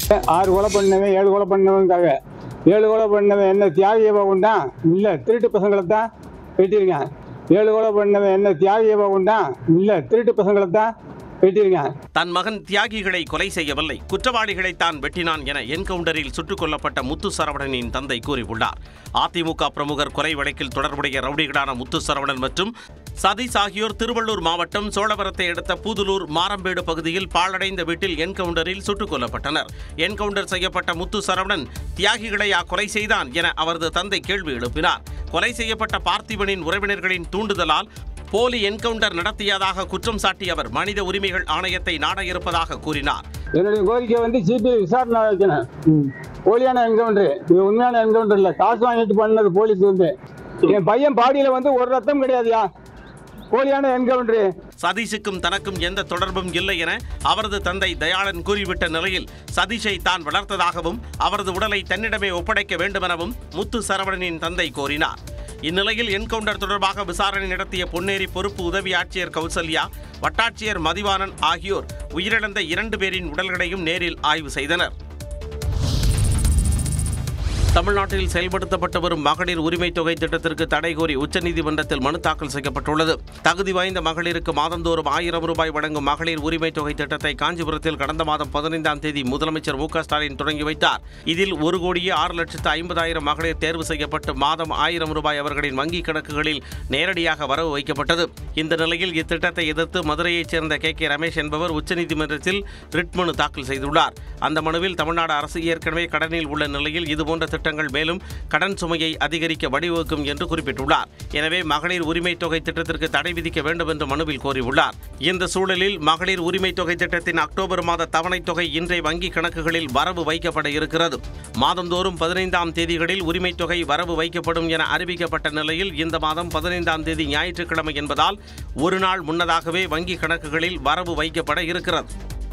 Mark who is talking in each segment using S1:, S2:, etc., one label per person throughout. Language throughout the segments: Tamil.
S1: ஆறு கொலை பண்ணவன் ஏழு கொலை பண்ணவன்காக ஏழு கொலை பண்ணவன் என்ன தியாகியவா உண்டான் இல்லை திருட்டு பசங்களை தான் வெட்டியிருக்கான் ஏழு கொலை பண்ணவன் என்ன தியாகியவா உண்டான் இல்லை திருட்டு பசங்களை தான் வெட்டியிருக்கான்
S2: தன் மகன் தியாகிகளை கொலை செய்யவில்லை குற்றவாளிகளை தான் வெட்டினான் என என்கவுண்டரில் சுட்டுக் கொல்லப்பட்ட முத்து சரவணனின் தந்தை கூறியுள்ளார் அதிமுக பிரமுகர் கொலை வழக்கில் தொடர்புடைய ரவுடிகளான முத்து சரவணன் மற்றும் சதீஷ் ஆகியோர் திருவள்ளூர் மாவட்டம் சோழவரத்தை அடுத்த பூதுலூர் மாரம்பேடு பகுதியில் பாழடைந்த வீட்டில் என்கவுண்டரில் சுட்டுக் கொல்லப்பட்டனர் என்கவுண்டர் செய்யப்பட்ட முத்து சரவணன் தியாகிகளை கொலை செய்தான் என அவரது தந்தை கேள்வி எழுப்பினார் கொலை செய்யப்பட்ட பார்த்திபனின் உறவினர்களின் தூண்டுதலால் போலி என்கவுண்டர் நடத்தியதாக குற்றம் சாட்டிய அவர் மனித உரிமைகள் ஆணையத்தை நாட இருப்பதாக கூறினார்
S1: என்னுடைய கோரிக்கை வந்து சிபிஐ விசாரணை வைக்கணும் போலியான என்கவுண்டர் இது உண்மையான என்கவுண்டர் இல்லை காசு வாங்கிட்டு பண்ணது போலீஸ் வந்து என் பையன் பாடியில் வந்து ஒரு ரத்தம் கிடையாதுயா போலியான என்கவுண்டர்
S2: சதீஷுக்கும் தனக்கும் எந்த தொடர்பும் இல்லை என அவரது தந்தை தயாளன் கூறிவிட்ட நிலையில் சதீஷை தான் வளர்த்ததாகவும் அவரது உடலை தன்னிடமே ஒப்படைக்க வேண்டுமெனவும் முத்து சரவணனின் தந்தை கோரினார் இந்நிலையில் என்கவுண்டர் தொடர்பாக விசாரணை நடத்திய பொன்னேரி பொறுப்பு உதவி ஆட்சியர் கௌசல்யா வட்டாட்சியர் மதிவாணன் ஆகியோர் உயிரிழந்த இரண்டு பேரின் உடல்களையும் நேரில் ஆய்வு செய்தனர் தமிழ்நாட்டில் செயல்படுத்தப்பட்டு வரும் மகளிர் உரிமை தொகை திட்டத்திற்கு தடை கோரி உச்சநீதிமன்றத்தில் மனு தாக்கல் செய்யப்பட்டுள்ளது தகுதி வாய்ந்த மகளிருக்கு மாதந்தோறும் ஆயிரம் ரூபாய் வழங்கும் மகளிர் உரிமை தொகை திட்டத்தை காஞ்சிபுரத்தில் கடந்த மாதம் பதினைந்தாம் தேதி முதலமைச்சர் மு க ஸ்டாலின் தொடங்கி வைத்தார் இதில் ஒரு கோடியே ஆறு லட்சத்து ஐம்பதாயிரம் மகளிர் தேர்வு செய்யப்பட்டு மாதம் ஆயிரம் ரூபாய் அவர்களின் வங்கிக் கணக்குகளில் நேரடியாக வரவு வைக்கப்பட்டது இந்த நிலையில் இத்திட்டத்தை எதிர்த்து மதுரையைச் சேர்ந்த கே கே ரமேஷ் என்பவர் உச்சநீதிமன்றத்தில் ரிட் மனு தாக்கல் செய்துள்ளார் அந்த மனுவில் தமிழ்நாடு அரசு ஏற்கனவே கடனில் உள்ள நிலையில் இதுபோன்ற திட்டங்கள் மேலும் கடன் சுமையை அதிகரிக்க வழிவகுக்கும் என்று குறிப்பிட்டுள்ளார் எனவே மகளிர் உரிமை தொகை திட்டத்திற்கு தடை விதிக்க வேண்டும் என்று மனுவில் கோரியுள்ளார் இந்த சூழலில் மகளிர் உரிமை தொகை திட்டத்தின் அக்டோபர் மாத தவணைத் தொகை இன்றைய வங்கி கணக்குகளில் வரவு வைக்கப்பட இருக்கிறது மாதந்தோறும் பதினைந்தாம் தேதிகளில் உரிமை தொகை வரவு வைக்கப்படும் என அறிவிக்கப்பட்ட நிலையில் இந்த மாதம் பதினைந்தாம் தேதி ஞாயிற்றுக்கிழமை என்பதால் ஒரு நாள் முன்னதாகவே வங்கி கணக்குகளில் வரவு வைக்கப்பட இருக்கிறது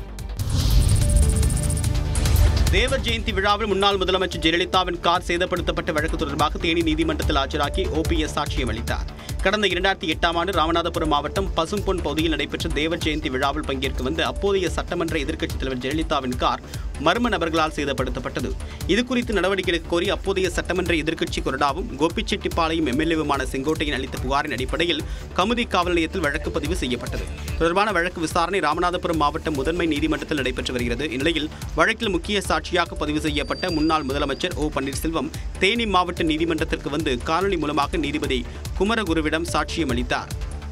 S3: தேவர் ஜெயந்தி விழாவில் முன்னாள் முதலமைச்சர் ஜெயலலிதாவின் கார் சேதப்படுத்தப்பட்ட வழக்கு தொடர்பாக தேனி நீதிமன்றத்தில் ஆஜராகி ஓபிஎஸ் சாட்சியம் அளித்தார் கடந்த இரண்டாயிரத்தி எட்டாம் ஆண்டு ராமநாதபுரம் மாவட்டம் பசும்பொன் பகுதியில் நடைபெற்ற தேவர் ஜெயந்தி விழாவில் பங்கேற்க வந்த அப்போதைய சட்டமன்ற எதிர்க்கட்சித் தலைவர் ஜெயலலிதாவின் கார் மர்ம நபர்களால் சேதப்படுத்தப்பட்டது இதுகுறித்து நடவடிக்கை எடுக்க கோரி அப்போதைய சட்டமன்ற எதிர்க்கட்சி கொறடாவும் கோபிச்செட்டிப்பாளையம் எம்எல்ஏவுமான செங்கோட்டையன் அளித்த புகாரின் அடிப்படையில் கமுதி காவல் நிலையத்தில் வழக்கு பதிவு செய்யப்பட்டது தொடர்பான வழக்கு விசாரணை ராமநாதபுரம் மாவட்ட முதன்மை நீதிமன்றத்தில் நடைபெற்று வருகிறது இந்நிலையில் வழக்கில் முக்கிய சாட்சியாக பதிவு செய்யப்பட்ட முன்னாள் முதலமைச்சர் ஓ பன்னீர்செல்வம் தேனி மாவட்ட நீதிமன்றத்திற்கு வந்து காணொலி மூலமாக நீதிபதி குமரகுருவிடம் சாட்சியம் அளித்தார்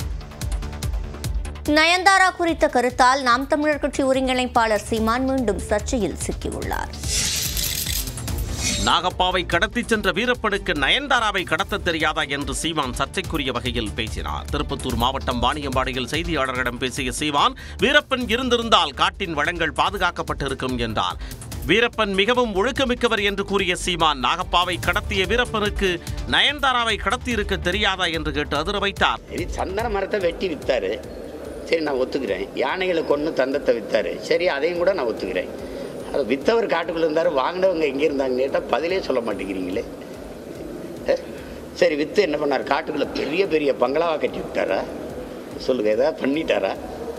S4: நயன்தாரா குறித்த கருத்தால் நாம் தமிழர் கட்சி ஒருங்கிணைப்பாளர் சீமான் மீண்டும் சர்ச்சையில் சிக்கியுள்ளார்
S2: நாகப்பாவை கடத்திச் சென்ற வீரப்பனுக்கு நயன்தாராவை கடத்தத் தெரியாதா என்று சீமான் சர்ச்சைக்குரிய வகையில் பேசினார் திருப்பத்தூர் மாவட்டம் வாணியம்பாடியில் செய்தியாளர்களிடம் பேசிய சீமான் வீரப்பன் இருந்திருந்தால் காட்டின் வளங்கள் பாதுகாக்கப்பட்டிருக்கும் என்றார் வீரப்பன் மிகவும் ஒழுக்கமிக்கவர் என்று கூறிய சீமான் நாகப்பாவை கடத்திய வீரப்பனுக்கு நயன்தாராவை கடத்தியிருக்க தெரியாதா என்று கேட்டு அதிர வைத்தார்
S5: சரி சந்தன மரத்தை வெட்டி விற்றாரு சரி நான் ஒத்துக்கிறேன் யானைகளை கொன்று தந்தத்தை விற்றாரு சரி அதையும் கூட நான் ஒத்துக்கிறேன் அது விற்றவர் காட்டுக்குள்ளே இருந்தார் வாங்கினவங்க எங்கே இருந்தாங்கன்னு கேட்டால் பதிலே சொல்ல மாட்டேங்கிறீங்களே அஹ்? சரி விற்று என்ன பண்ணார் காட்டுக்குள்ளே பெரிய பெரிய பங்களாவாக கட்டி விட்டாரா சொல்லுங்கள் ஏதாவது பண்ணிட்டாரா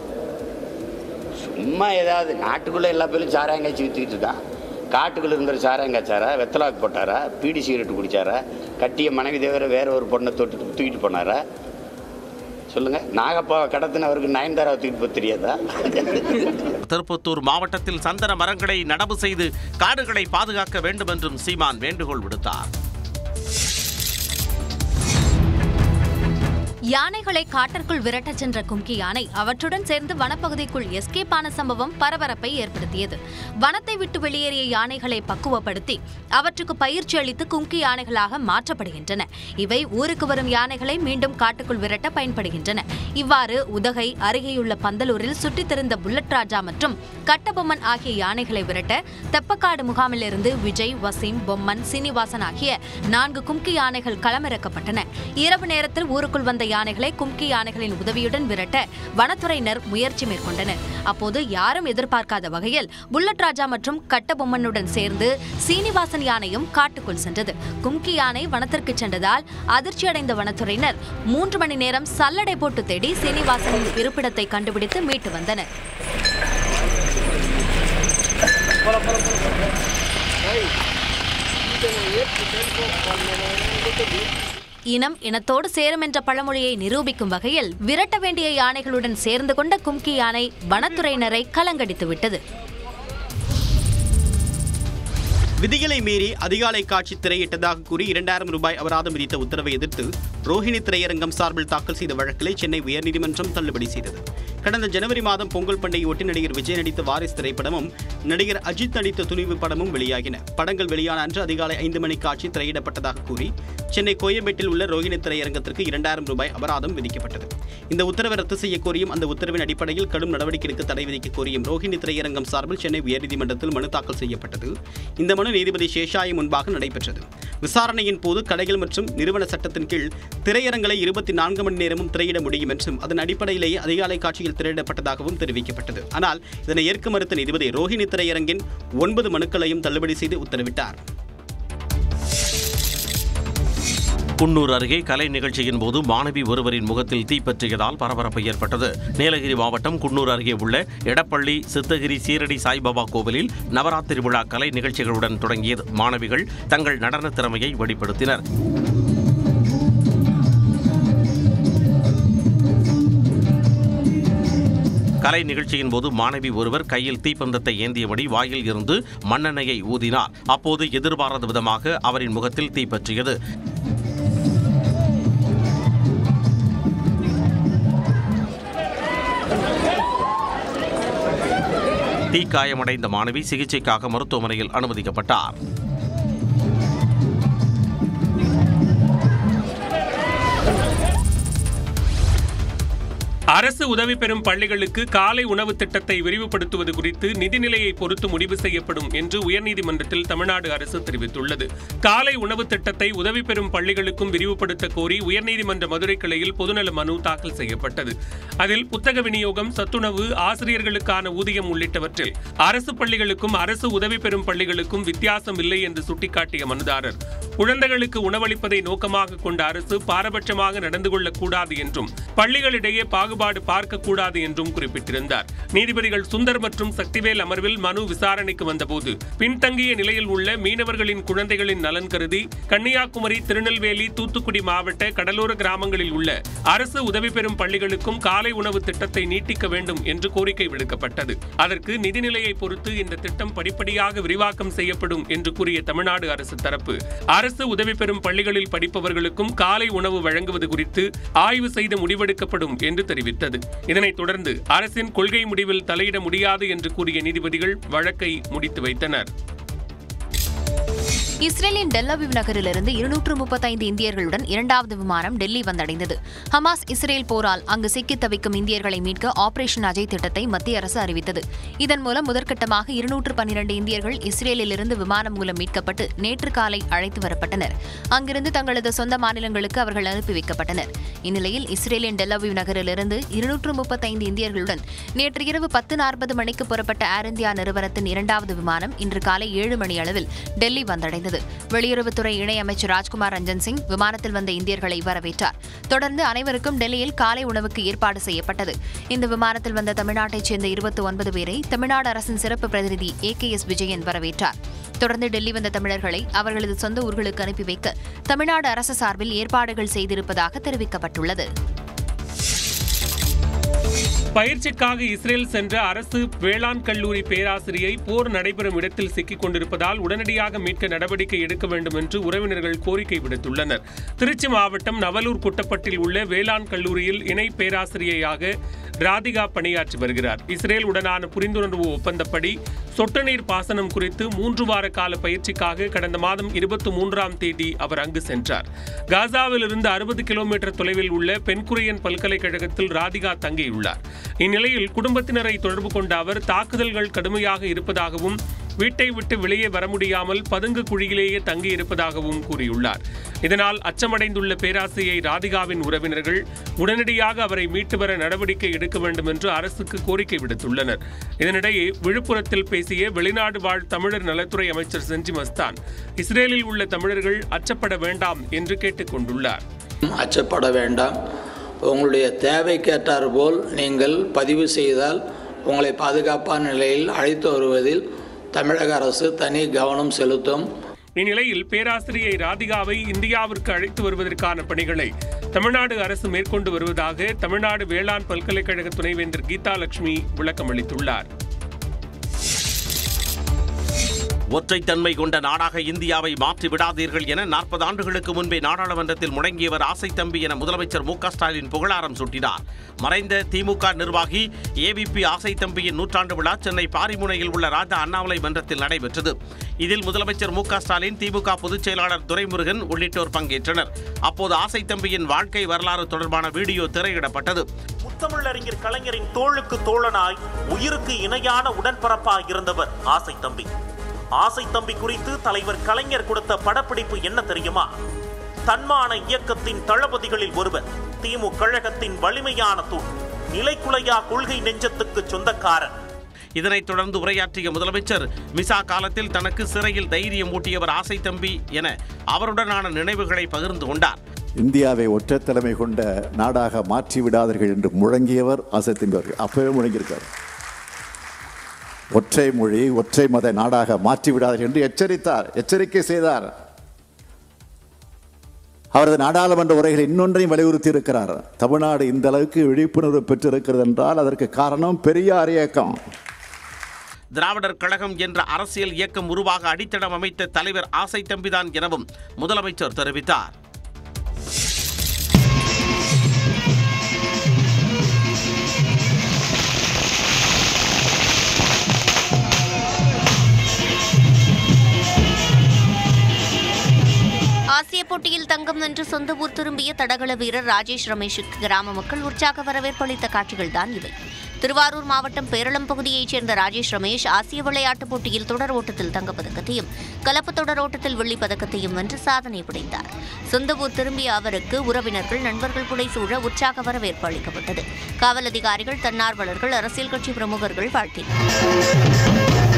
S5: சும்மா ஏதாவது நாட்டுக்குள்ளே எல்லா பேரும் சாராயங்காய்ச்சி விற்றுக்கிட்டு இருக்கான் காட்டுக்குள்ளே இருந்த சாராயங்காய்ச்சாரா வெத்தலாக்கு போட்டாரா பீடி சிகரெட்டு குடிச்சாரா கட்டிய மனைவி தவிர வேற ஒரு பொண்ணை தொட்டு தூக்கிட்டு போனாரா சொல்லுங்க நாகப்பாவை கடத்தினவருக்கு நயன்தாரா தூக்கிட்டு போக தெரியாதா
S2: திருப்பத்தூர் மாவட்டத்தில் சந்தன மரங்களை நடவு செய்து காடுகளை பாதுகாக்க வேண்டும் என்றும் சீமான் வேண்டுகோள் விடுத்தார்
S6: யானைகளை காட்டிற்குள் விரட்டச் சென்ற கும்கி யானை அவற்றுடன் சேர்ந்து வனப்பகுதிக்குள் எஸ்கேப் ஆன சம்பவம் பரபரப்பை ஏற்படுத்தியது வனத்தை விட்டு வெளியேறிய யானைகளை பக்குவப்படுத்தி அவற்றுக்கு பயிற்சி அளித்து கும்கி யானைகளாக மாற்றப்படுகின்றன இவை ஊருக்கு வரும் யானைகளை மீண்டும் காட்டுக்குள் விரட்ட பயன்படுகின்றன இவ்வாறு உதகை அருகேயுள்ள பந்தலூரில் சுற்றித் திரிந்த புல்லட் ராஜா மற்றும் கட்டபொம்மன் ஆகிய யானைகளை விரட்ட தெப்பக்காடு முகாமிலிருந்து விஜய் வசீம் பொம்மன் சீனிவாசன் ஆகிய நான்கு கும்கி யானைகள் களமிறக்கப்பட்டன இரவு நேரத்தில் ஊருக்குள் வந்த யானைகளை கும்கி யானைகளின் உதவியுடன் விரட்ட வனத்துறையினர் முயற்சி மேற்கொண்டனர் அப்போது யாரும் எதிர்பார்க்காத வகையில் புல்லட் ராஜா மற்றும் கட்டபொம்மனுடன் சேர்ந்து சீனிவாசன் யானையும் காட்டுக்குள் சென்றது கும்கி யானை வனத்திற்கு சென்றதால் அதிர்ச்சியடைந்த வனத்துறையினர் மூன்று மணி நேரம் சல்லடை போட்டு தேடி சீனிவாசனின் இருப்பிடத்தை கண்டுபிடித்து மீட்டு வந்தனர் இனம் இனத்தோடு சேரும் என்ற பழமொழியை நிரூபிக்கும் வகையில் விரட்ட வேண்டிய யானைகளுடன் சேர்ந்து கொண்ட கும்கி யானை வனத்துறையினரை கலங்கடித்து விட்டது
S3: விதிகளை மீறி அதிகாலை காட்சி திரையிட்டதாக கூறி இரண்டாயிரம் ரூபாய் அபராதம் விதித்த உத்தரவை எதிர்த்து ரோஹிணி திரையரங்கம் சார்பில் தாக்கல் செய்த வழக்கினை சென்னை உயர்நீதிமன்றம் தள்ளுபடி செய்தது கடந்த ஜனவரி மாதம் பொங்கல் பண்டிகையொட்டி நடிகர் விஜய் நடித்த வாரிஸ் திரைப்படமும் நடிகர் அஜித் நடித்த துணிவு படமும் வெளியாகின படங்கள் வெளியான அன்று அதிகாலை ஐந்து மணி காட்சி திரையிடப்பட்டதாக கூறி சென்னை கோயம்பேட்டில் உள்ள ரோஹிணி திரையரங்கத்திற்கு இரண்டாயிரம் ரூபாய் அபராதம் விதிக்கப்பட்டது இந்த உத்தரவை ரத்து செய்ய கோரியும் அந்த உத்தரவின் அடிப்படையில் கடும் நடவடிக்கைக்கு தடை விதிக்க கோரியும் ரோஹிணி திரையரங்கம் சார்பில் சென்னை உயர்நீதிமன்றத்தில் மனு தாக்கல் செய்யப்பட்டது இந்த மனு நீதிபதி சேஷாயி முன்பாக நடைபெற்றது விசாரணையின் போது கடைகள் மற்றும் நிறுவன சட்டத்தின் கீழ் திரையரங்களை இருபத்தி நான்கு மணி நேரமும் திரையிட முடியும் என்றும் அதன் அடிப்படையிலேயே அதிகாலை காட்சியில் திரையிடப்பட்டதாகவும் தெரிவிக்கப்பட்டது ஆனால் இதனை ஏற்க மறுத்த நீதிபதி ரோஹிணி திரையரங்கின் ஒன்பது மனுக்களையும் தள்ளுபடி செய்து உத்தரவிட்டார்
S2: குன்னூர் அருகே கலை நிகழ்ச்சியின் போது மாணவி ஒருவரின் முகத்தில் தீப்பற்றியதால் பரபரப்பு ஏற்பட்டது நீலகிரி மாவட்டம் குன்னூர் அருகே உள்ள எடப்பள்ளி சித்தகிரி சீரடி சாய்பாபா கோவிலில் நவராத்திரி விழா கலை நிகழ்ச்சிகளுடன் தொடங்கியது மாணவிகள் தங்கள் நடனத் திறமையை வெளிப்படுத்தினர் கலை நிகழ்ச்சியின் போது மாணவி ஒருவர் கையில் தீப்பந்தத்தை ஏந்தியபடி வாயில் இருந்து மண்ணெண்ணெயை ஊதினார் அப்போது எதிர்பாராத விதமாக அவரின் முகத்தில் தீப்பற்றியது தீக்காயமடைந்த மாணவி சிகிச்சைக்காக மருத்துவமனையில் அனுமதிக்கப்பட்டார்
S7: அரசு உதவி பெறும் பள்ளிகளுக்கு காலை உணவு திட்டத்தை விரிவுபடுத்துவது குறித்து நிதிநிலையை பொறுத்து முடிவு செய்யப்படும் என்று உயர்நீதிமன்றத்தில் தமிழ்நாடு அரசு தெரிவித்துள்ளது காலை உணவு திட்டத்தை உதவி பெறும் பள்ளிகளுக்கும் விரிவுபடுத்த கோரி உயர்நீதிமன்ற மதுரை கிளையில் பொதுநல மனு தாக்கல் செய்யப்பட்டது அதில் புத்தக விநியோகம் சத்துணவு ஆசிரியர்களுக்கான ஊதியம் உள்ளிட்டவற்றில் அரசு பள்ளிகளுக்கும் அரசு உதவி பெறும் பள்ளிகளுக்கும் வித்தியாசம் இல்லை என்று சுட்டிக்காட்டிய மனுதாரர் குழந்தைகளுக்கு உணவளிப்பதை நோக்கமாக கொண்ட அரசு பாரபட்சமாக நடந்து கொள்ளக்கூடாது என்றும் பள்ளிகளிடையே பாகுபாடு பார்க்கக்கூடாது என்றும் குறிப்பிட்டிருந்தார் நீதிபதிகள் சுந்தர் மற்றும் சக்திவேல் அமர்வில் மனு விசாரணைக்கு வந்தபோது பின்தங்கிய நிலையில் உள்ள மீனவர்களின் குழந்தைகளின் நலன் கருதி கன்னியாகுமரி திருநெல்வேலி தூத்துக்குடி மாவட்ட கடலோர கிராமங்களில் உள்ள அரசு உதவி பெறும் பள்ளிகளுக்கும் காலை உணவு திட்டத்தை நீட்டிக்க வேண்டும் என்று கோரிக்கை விடுக்கப்பட்டது அதற்கு நிதிநிலையை பொறுத்து இந்த திட்டம் படிப்படியாக விரிவாக்கம் செய்யப்படும் என்று கூறிய தமிழ்நாடு அரசு தரப்பு அரசு உதவி பெறும் பள்ளிகளில் படிப்பவர்களுக்கும் காலை உணவு வழங்குவது குறித்து ஆய்வு செய்து முடிவெடுக்கப்படும் என்று தெரிவித்தது இதனைத் தொடர்ந்து அரசின் கொள்கை முடிவில் தலையிட முடியாது என்று கூறிய நீதிபதிகள் வழக்கை முடித்து வைத்தனர்
S6: இஸ்ரேலின் டெல்லவிவ் நகரிலிருந்து இருநூற்று முப்பத்தைந்து இந்தியர்களுடன் இரண்டாவது விமானம் டெல்லி வந்தடைந்தது ஹமாஸ் இஸ்ரேல் போரால் அங்கு சிக்கித் தவிக்கும் இந்தியர்களை மீட்க ஆபரேஷன் அஜய் திட்டத்தை மத்திய அரசு அறிவித்தது இதன் மூலம் முதற்கட்டமாக இருநூற்று பன்னிரண்டு இந்தியர்கள் இஸ்ரேலிலிருந்து விமானம் மூலம் மீட்கப்பட்டு நேற்று காலை அழைத்து வரப்பட்டனர் அங்கிருந்து தங்களது சொந்த மாநிலங்களுக்கு அவர்கள் அனுப்பி வைக்கப்பட்டனர் இந்நிலையில் இஸ்ரேலின் டெல்லவிவ் நகரிலிருந்து இருநூற்று முப்பத்தைந்து இந்தியர்களுடன் நேற்று இரவு பத்து நாற்பது மணிக்கு புறப்பட்ட ஏர் இந்தியா நிறுவனத்தின் இரண்டாவது விமானம் இன்று காலை ஏழு மணி அளவில் டெல்லி வந்தடைந்தது வெளியுறவுத்துறை இணையமைச்சர் ராஜ்குமார் ரஞ்சன் சிங் விமானத்தில் வந்த இந்தியர்களை வரவேற்றார் தொடர்ந்து அனைவருக்கும் டெல்லியில் காலை உணவுக்கு ஏற்பாடு செய்யப்பட்டது இந்த விமானத்தில் வந்த தமிழ்நாட்டைச் சேர்ந்த இருபத்தி ஒன்பது பேரை தமிழ்நாடு அரசின் சிறப்பு பிரதிநிதி ஏ கே எஸ் விஜயன் வரவேற்றார் தொடர்ந்து டெல்லி வந்த தமிழர்களை அவர்களது சொந்த ஊர்களுக்கு அனுப்பி வைக்க தமிழ்நாடு அரசு சார்பில் ஏற்பாடுகள் செய்திருப்பதாக தெரிவிக்கப்பட்டுள்ளது
S7: பயிற்சிக்காக இஸ்ரேல் சென்ற அரசு வேளாண் கல்லூரி பேராசிரியை போர் நடைபெறும் இடத்தில் சிக்கிக் கொண்டிருப்பதால் உடனடியாக மீட்க நடவடிக்கை எடுக்க வேண்டும் என்று உறவினர்கள் கோரிக்கை விடுத்துள்ளனர் திருச்சி மாவட்டம் நவலூர் குட்டப்பட்டில் உள்ள வேளாண் கல்லூரியில் இணை பேராசிரியையாக ராதிகா பணியாற்றி வருகிறார் இஸ்ரேல் உடனான புரிந்துணர்வு ஒப்பந்தப்படி சொட்டு நீர் பாசனம் குறித்து மூன்று வார கால பயிற்சிக்காக கடந்த மாதம் இருபத்தி மூன்றாம் தேதி அவர் அங்கு சென்றார் காசாவிலிருந்து அறுபது கிலோமீட்டர் தொலைவில் உள்ள பென்குரியன் பல்கலைக்கழகத்தில் ராதிகா தங்கியுள்ளார் இந்நிலையில் குடும்பத்தினரை தொடர்பு கொண்ட அவர் தாக்குதல்கள் கடுமையாக இருப்பதாகவும் வீட்டை விட்டு வெளியே வர முடியாமல் பதுங்கு குழியிலேயே தங்கி இருப்பதாகவும் கூறியுள்ளார் இதனால் அச்சமடைந்துள்ள பேராசிரியை ராதிகாவின் உறவினர்கள் உடனடியாக அவரை மீட்டு வர நடவடிக்கை எடுக்க வேண்டும் என்று அரசுக்கு கோரிக்கை விடுத்துள்ளனர் இதனிடையே விழுப்புரத்தில் பேசிய வெளிநாடு வாழ் தமிழர் நலத்துறை அமைச்சர் செஞ்சி மஸ்தான் இஸ்ரேலில் உள்ள தமிழர்கள் அச்சப்பட வேண்டாம் என்று கேட்டுக் கொண்டுள்ளார்
S8: அச்சப்பட வேண்டாம் உங்களுடைய தேவைக்கேற்றார் போல் நீங்கள் பதிவு செய்தால் உங்களை பாதுகாப்பான நிலையில் அழைத்து வருவதில் தமிழக அரசு தனி கவனம் செலுத்தும்
S7: இந்நிலையில் பேராசிரியை ராதிகாவை இந்தியாவிற்கு அழைத்து வருவதற்கான பணிகளை தமிழ்நாடு அரசு மேற்கொண்டு வருவதாக தமிழ்நாடு வேளாண் பல்கலைக்கழக துணைவேந்தர் கீதா லட்சுமி விளக்கமளித்துள்ளார்
S2: ஒற்றைத்தன்மை கொண்ட நாடாக இந்தியாவை மாற்றி விடாதீர்கள் என நாற்பது ஆண்டுகளுக்கு முன்பே நாடாளுமன்றத்தில் முழங்கியவர் ஆசை தம்பி என முதலமைச்சர் மு க ஸ்டாலின் புகழாரம் சூட்டினார் மறைந்த திமுக நிர்வாகி ஏவிபி ஆசை தம்பியின் நூற்றாண்டு விழா சென்னை பாரிமுனையில் உள்ள ராஜா அண்ணாமலை மன்றத்தில் நடைபெற்றது இதில் முதலமைச்சர் மு க ஸ்டாலின் திமுக பொதுச் செயலாளர் துரைமுருகன் உள்ளிட்டோர் பங்கேற்றனர் அப்போது ஆசை தம்பியின் வாழ்க்கை வரலாறு தொடர்பான வீடியோ திரையிடப்பட்டது
S9: முத்தமிழறிஞர் கலைஞரின் தோளுக்கு தோழனாய் உயிருக்கு இணையான உடன்பிறப்பாய் இருந்தவர் ஆசை தம்பி ஆசை தம்பி குறித்து தலைவர் கலைஞர் கொடுத்த படப்பிடிப்பு என்ன தெரியுமா தன்மான இயக்கத்தின் தளபதிகளில் ஒருவர் திமு கழகத்தின் வலிமையான தூண் நிலைக்குலையா கொள்கை நெஞ்சத்துக்கு சொந்தக்காரன்
S2: இதனைத் தொடர்ந்து உரையாற்றிய முதலமைச்சர் மிசா காலத்தில் தனக்கு சிறையில் தைரியம் ஊட்டியவர் ஆசை தம்பி என அவருடனான நினைவுகளை பகிர்ந்து கொண்டார்
S10: இந்தியாவை ஒற்றைத் தலைமை கொண்ட நாடாக மாற்றி விடாதீர்கள் என்று முழங்கியவர் ஆசத்தின் அவர்கள் அப்பவே முழங்கியிருக்கார் ஒற்றை மொழி ஒற்றை மத நாடாக மாற்றி விடாதீர்கள் என்று எச்சரித்தார் எச்சரிக்கை செய்தார் அவரது நாடாளுமன்ற உரைகள் இன்னொன்றையும் வலியுறுத்தி இருக்கிறார் தமிழ்நாடு இந்த அளவுக்கு விழிப்புணர்வு பெற்றிருக்கிறது என்றால் அதற்கு காரணம் பெரியார் இயக்கம்
S2: திராவிடர் கழகம் என்ற அரசியல் இயக்கம் உருவாக அடித்தளம் அமைத்த தலைவர் ஆசை தம்பிதான் எனவும் முதலமைச்சர் தெரிவித்தார்
S4: ஆசிய போட்டியில் தங்கம் வென்று சொந்த ஊர் திரும்பிய தடகள வீரர் ராஜேஷ் ரமேஷுக்கு கிராம மக்கள் உற்சாக வரவேற்பு அளித்த காட்சிகள் தான் இவை திருவாரூர் மாவட்டம் பேரளம் பகுதியைச் சேர்ந்த ராஜேஷ் ரமேஷ் ஆசிய விளையாட்டுப் போட்டியில் தொடர் ஓட்டத்தில் தங்கப்பதக்கத்தையும் கலப்பு தொடர் ஓட்டத்தில் வெள்ளிப் பதக்கத்தையும் வென்று சாதனை படைத்தார் சொந்த ஊர் திரும்பிய அவருக்கு உறவினர்கள் நண்பர்கள் புடைசூழ உற்சாக வரவேற்பு அளிக்கப்பட்டது காவல் அதிகாரிகள் தன்னார்வலர்கள் அரசியல் கட்சி பிரமுகர்கள் வாழ்த்தினர்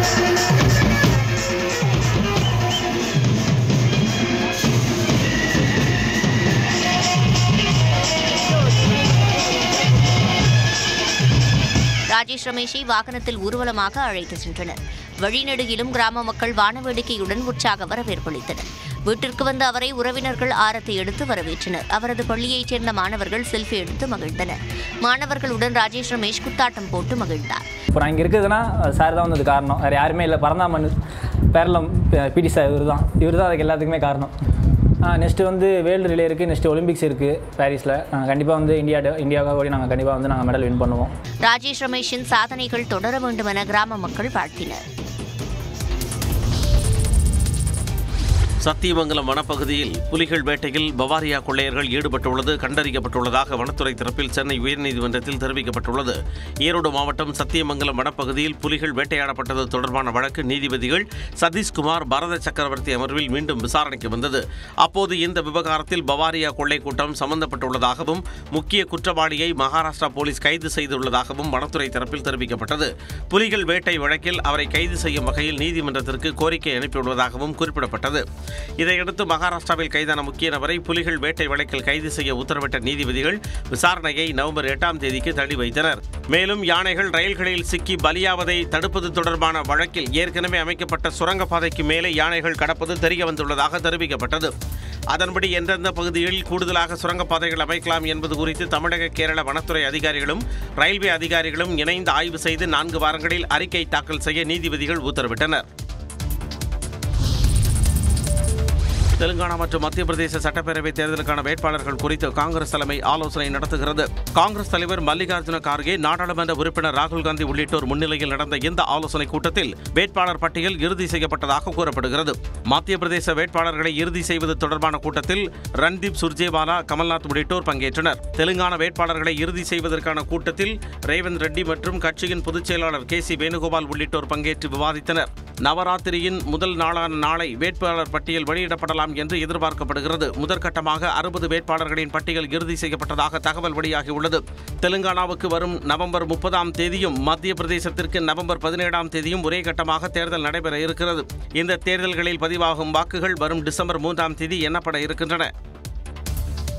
S4: ராஜேஷ் ரமேஷை வாகனத்தில் ஊர்வலமாக அழைத்து சென்றனர் வழிநெடுகிலும் கிராம மக்கள் வானவேடிக்கையுடன் உற்சாக வரவேற்பளித்தனர் வீட்டிற்கு வந்த அவரை உறவினர்கள் ஆரத்தை எடுத்து வரவேற்றனர் அவரது பள்ளியைச் சேர்ந்த மாணவர்கள் செல்ஃபி எடுத்து மகிழ்ந்தனர் மாணவர்களுடன் ராஜேஷ் ரமேஷ் குத்தாட்டம் போட்டு மகிழ்ந்தார்
S11: இப்போ நான் இங்கே இருக்குதுன்னா சார் தான் வந்தது காரணம் வேறு யாருமே இல்லை பரந்தாமன் பேரளம் பிடி சார் இவர் தான் இவர் தான் அதுக்கு எல்லாத்துக்குமே காரணம் நெக்ஸ்ட்டு வந்து வேர்ல்டு ரிலே இருக்குது நெக்ஸ்ட்டு ஒலிம்பிக்ஸ் இருக்குது பாரிஸில் கண்டிப்பாக வந்து இந்தியா இந்தியாவுக்காக ஓடி நாங்கள் கண்டிப்பாக வந்து நாங்கள் மெடல் வின் பண்ணுவோம்
S4: ராஜேஷ் ரமேஷின் சாதனைகள் தொடர வேண்டும் என கிராம மக்கள் வாழ்த்தினர்
S2: சத்தியமங்கலம் வனப்பகுதியில் புலிகள் வேட்டையில் பவாரியா கொள்ளையர்கள் ஈடுபட்டுள்ளது கண்டறியப்பட்டுள்ளதாக வனத்துறை தரப்பில் சென்னை உயர்நீதிமன்றத்தில் தெரிவிக்கப்பட்டுள்ளது ஈரோடு மாவட்டம் சத்தியமங்கலம் வனப்பகுதியில் புலிகள் வேட்டையாடப்பட்டது தொடர்பான வழக்கு நீதிபதிகள் சதீஷ்குமார் பரத சக்கரவர்த்தி அமர்வில் மீண்டும் விசாரணைக்கு வந்தது அப்போது இந்த விவகாரத்தில் பவாரியா கொள்ளை கூட்டம் சம்பந்தப்பட்டுள்ளதாகவும் முக்கிய குற்றவாளியை மகாராஷ்டிரா போலீஸ் கைது செய்துள்ளதாகவும் வனத்துறை தரப்பில் தெரிவிக்கப்பட்டது புலிகள் வேட்டை வழக்கில் அவரை கைது செய்யும் வகையில் நீதிமன்றத்திற்கு கோரிக்கை அனுப்பியுள்ளதாகவும் குறிப்பிடப்பட்டது இதையடுத்து மகாராஷ்டிராவில் கைதான முக்கிய நபரை புலிகள் வேட்டை வழக்கில் கைது செய்ய உத்தரவிட்ட நீதிபதிகள் விசாரணையை நவம்பர் எட்டாம் தேதிக்கு தள்ளி வைத்தனர் மேலும் யானைகள் ரயில்களில் சிக்கி பலியாவதை தடுப்பது தொடர்பான வழக்கில் ஏற்கனவே அமைக்கப்பட்ட சுரங்கப்பாதைக்கு மேலே யானைகள் கடப்பது தெரிய வந்துள்ளதாக தெரிவிக்கப்பட்டது அதன்படி எந்தெந்த பகுதியில் கூடுதலாக சுரங்கப்பாதைகள் அமைக்கலாம் என்பது குறித்து தமிழக கேரள வனத்துறை அதிகாரிகளும் ரயில்வே அதிகாரிகளும் இணைந்து ஆய்வு செய்து நான்கு வாரங்களில் அறிக்கை தாக்கல் செய்ய நீதிபதிகள் உத்தரவிட்டனர் தெலுங்கானா மற்றும் மத்திய பிரதேச சட்டப்பேரவை தேர்தலுக்கான வேட்பாளர்கள் குறித்து காங்கிரஸ் தலைமை ஆலோசனை நடத்துகிறது காங்கிரஸ் தலைவர் மல்லிகார்ஜுன கார்கே நாடாளுமன்ற உறுப்பினர் ராகுல் காந்தி உள்ளிட்டோர் முன்னிலையில் நடந்த இந்த ஆலோசனைக் கூட்டத்தில் வேட்பாளர் பட்டியல் இறுதி செய்யப்பட்டதாக கூறப்படுகிறது மத்திய பிரதேச வேட்பாளர்களை இறுதி செய்வது தொடர்பான கூட்டத்தில் ரன்தீப் சுர்ஜேவாலா கமல்நாத் உள்ளிட்டோர் பங்கேற்றனர் தெலுங்கானா வேட்பாளர்களை இறுதி செய்வதற்கான கூட்டத்தில் ரேவந்த் ரெட்டி மற்றும் கட்சியின் பொதுச் செயலாளர் கே சி வேணுகோபால் உள்ளிட்டோர் பங்கேற்று விவாதித்தனர் நவராத்திரியின் முதல் நாளான நாளை வேட்பாளர் பட்டியல் வெளியிடப்படலாம் என்று எதிர்பார்க்கப்படுகிறது முதற்கட்டமாக அறுபது வேட்பாளர்களின் பட்டியல் இறுதி செய்யப்பட்டதாக தகவல் வெளியாகியுள்ளது தெலுங்கானாவுக்கு வரும் நவம்பர் முப்பதாம் தேதியும் மத்திய பிரதேசத்திற்கு நவம்பர் பதினேழாம் தேதியும் ஒரே கட்டமாக தேர்தல் நடைபெற இருக்கிறது இந்த தேர்தல்களில் பதிவாகும் வாக்குகள் வரும் டிசம்பர் மூன்றாம் தேதி எண்ணப்பட இருக்கின்றன